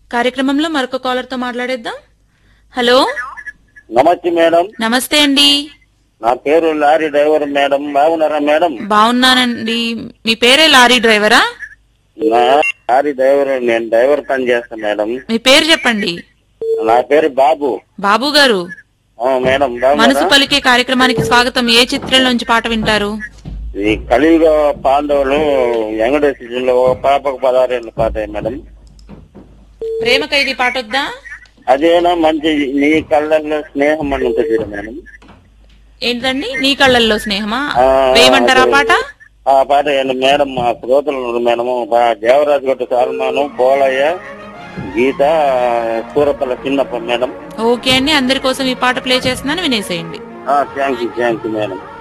కార్యక్రమంలో మరొక కాలర్ తో మాట్లాడేద్దాం హలో నమస్తే మేడం నమస్తే అండి నా పేరు లారీ డ్రైవర్ మేడం బాగున్నారా మేడం బాగున్నానండి మీ పేరే లారీ డ్రైవరా నా లారీ డ్రైవర్ నేను డ్రైవర్ పని చేస్తాను మేడం మీ పేరు చెప్పండి నా పేరు బాబు బాబు గారు ఆ, మేడం మనసు బాగున్నారా పలికే కార్యక్రమానికి స్వాగతం ఏ చిత్రంలోంచి పాట వింటారు ఈ కలియుగ పాండవులు వెంకటేశ్వరంలో ఓ పాపకు పదహారేళ్ళు పాతాయి మేడం ప్రేమ ఖైదీ పాట వద్దా అదేనా మంచి నీ కళ్ళల్లో స్నేహం అని ఉంటుంది చూడు మేడం ఏంటండి నీ కళ్ళల్లో స్నేహమా ఆ, వేయమంటారా ఆ అదే. పాట ఆ పాట ఏంటి మేడం మా శ్రోతలు ఉన్నారు మేడం బా- దేవరాజు గట్టు సల్మాను పోలయ్య గీత సూరపల్ల చిన్నప్ప మేడం ఓకే అండి అందరి కోసం ఈ పాట ప్లే చేస్తున్నాను వినేసేయండి thank you thank you madam